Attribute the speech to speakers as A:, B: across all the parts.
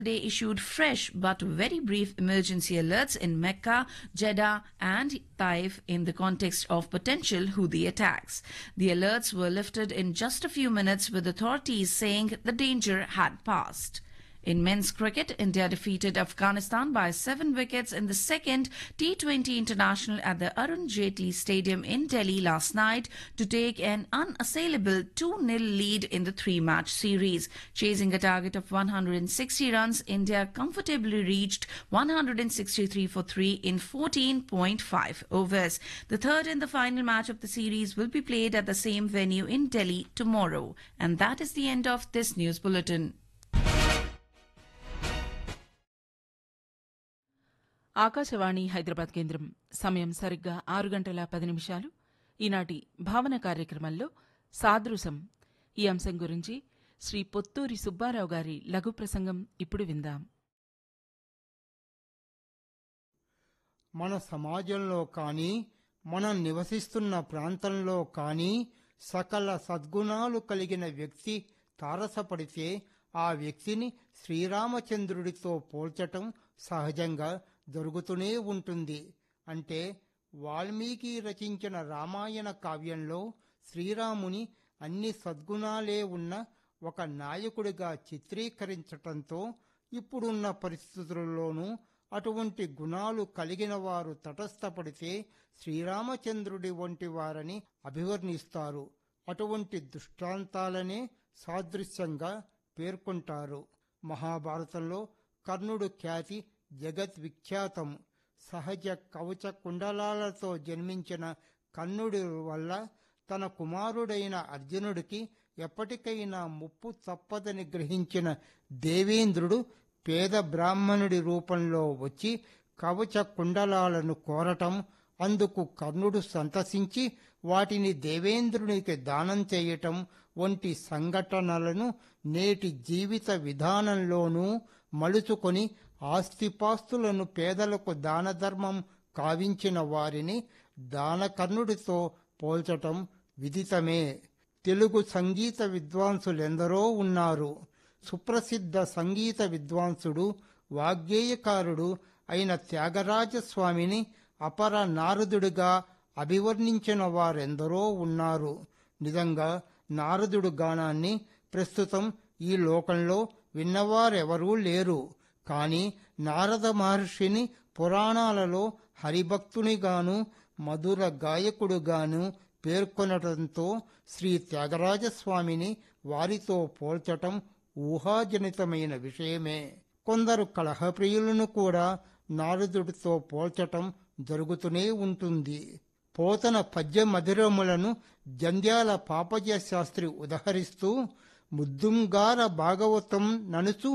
A: They issued fresh but very brief emergency alerts in Mecca, Jeddah, and Taif in the context of potential Houthi attacks. The alerts were lifted in just a few minutes, with authorities saying the danger had passed. In men's cricket, India defeated Afghanistan by seven wickets in the second T20 International at the Arun Jaitley Stadium in Delhi last night to take an unassailable 2 0 lead in the three match series. Chasing a target of 160 runs, India comfortably reached 163 for 3 in 14.5 overs. The third and the final match of the series will be played at the same venue in Delhi tomorrow. And that is the end of this news bulletin.
B: Akashvani Hyderabad కేంద్రం సమయం సరిగ్గా ఆరు గంటల పది నిమిషాలు ఈనాటి భావన కార్యక్రమంలో సాదృశం ఈ అంశం గురించి శ్రీ పొత్తూరి సుబ్బారావు గారి లఘు ప్రసంగం ఇప్పుడు విందాం
C: మన సమాజంలో కానీ మనం నివసిస్తున్న ప్రాంతంలో కానీ సకల సద్గుణాలు కలిగిన వ్యక్తి తారసపడితే ఆ వ్యక్తిని శ్రీరామచంద్రుడితో పోల్చటం సహజంగా జరుగుతూనే ఉంటుంది అంటే వాల్మీకి రచించిన రామాయణ కావ్యంలో శ్రీరాముని అన్ని సద్గుణాలే ఉన్న ఒక నాయకుడిగా చిత్రీకరించటంతో ఇప్పుడున్న పరిస్థితుల్లోనూ అటువంటి గుణాలు కలిగిన వారు తటస్థపడితే శ్రీరామచంద్రుడి వంటి వారని అభివర్ణిస్తారు అటువంటి దృష్టాంతాలనే సాదృశ్యంగా పేర్కొంటారు మహాభారతంలో కర్ణుడు ఖ్యాతి జగత్ విఖ్యాతం సహజ కవచ కుండలాలతో జన్మించిన కర్ణుడి వల్ల తన కుమారుడైన అర్జునుడికి ఎప్పటికైనా ముప్పు తప్పదని గ్రహించిన దేవేంద్రుడు పేద బ్రాహ్మణుడి రూపంలో వచ్చి కవచ కుండలాలను కోరటం అందుకు కర్ణుడు సంతసించి వాటిని దేవేంద్రునికి దానం చేయటం వంటి సంఘటనలను నేటి జీవిత విధానంలోనూ మలుచుకొని ఆస్తిపాస్తులను పేదలకు దానధర్మం కావించిన వారిని దానకర్ణుడితో పోల్చటం విదితమే తెలుగు సంగీత విద్వాంసులెందరో ఉన్నారు సుప్రసిద్ధ సంగీత విద్వాంసుడు వాగ్గేయకారుడు అయిన త్యాగరాజస్వామిని అపర నారదుడిగా అభివర్ణించిన వారెందరో ఉన్నారు నిజంగా నారదుడు గానాన్ని ప్రస్తుతం ఈ లోకంలో విన్నవారెవరూ లేరు కాని నారద మహర్షిని పురాణాలలో హరిభక్తునిగాను మధుర గాయకుడుగాను పేర్కొనటంతో శ్రీ త్యాగరాజస్వామిని వారితో పోల్చటం ఊహాజనితమైన విషయమే కొందరు కలహప్రియులను కూడా నారదుడితో పోల్చటం జరుగుతూనే ఉంటుంది పోతన పద్య మధురములను జంధ్యాల పాపజ శాస్త్రి ఉదహరిస్తూ ముద్దుంగార భాగవతం ననుచు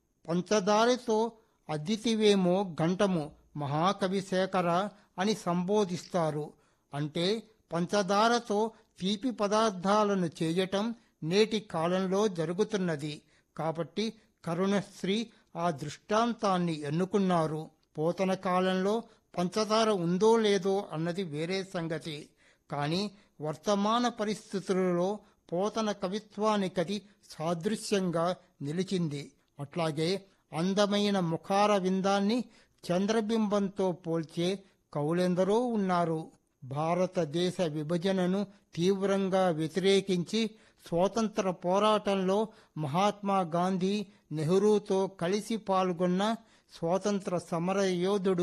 C: పంచదారితో అద్దితివేమో గంటము మహాకవి శేఖర అని సంబోధిస్తారు అంటే పంచదారతో తీపి పదార్థాలను చేయటం నేటి కాలంలో జరుగుతున్నది కాబట్టి కరుణశ్రీ ఆ దృష్టాంతాన్ని ఎన్నుకున్నారు పోతన కాలంలో పంచదార ఉందో లేదో అన్నది వేరే సంగతి కానీ వర్తమాన పరిస్థితులలో పోతన కవిత్వానికది సాదృశ్యంగా నిలిచింది అట్లాగే అందమైన ముఖార విందాన్ని చంద్రబింబంతో పోల్చే కవులెందరో ఉన్నారు భారతదేశ విభజనను తీవ్రంగా వ్యతిరేకించి స్వాతంత్ర పోరాటంలో మహాత్మా గాంధీ నెహ్రూతో కలిసి పాల్గొన్న స్వాతంత్ర సమర యోధుడు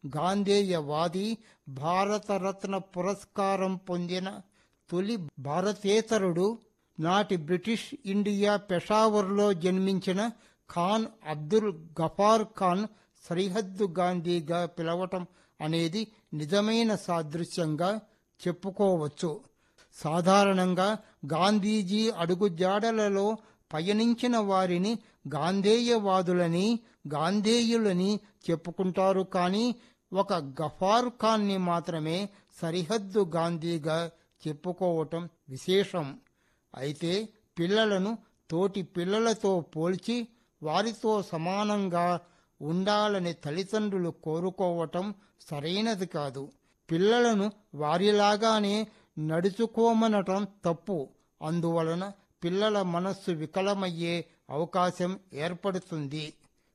C: గాంధేయవాది భారతరత్న పురస్కారం పొందిన తొలి భారతేతరుడు నాటి బ్రిటిష్ ఇండియా పెషావర్లో జన్మించిన ఖాన్ అబ్దుల్ గఫార్ ఖాన్ సరిహద్దు గాంధీగా పిలవటం అనేది నిజమైన సాదృశ్యంగా చెప్పుకోవచ్చు సాధారణంగా గాంధీజీ అడుగుజాడలలో పయనించిన వారిని గాంధేయవాదులని గాంధేయులని చెప్పుకుంటారు కానీ ఒక గఫార్ ఖాన్ని మాత్రమే సరిహద్దు గాంధీగా చెప్పుకోవటం విశేషం అయితే పిల్లలను తోటి పిల్లలతో పోల్చి వారితో సమానంగా ఉండాలని తల్లిదండ్రులు కోరుకోవటం సరైనది కాదు పిల్లలను వారిలాగానే నడుచుకోమనటం తప్పు అందువలన పిల్లల మనస్సు వికలమయ్యే అవకాశం ఏర్పడుతుంది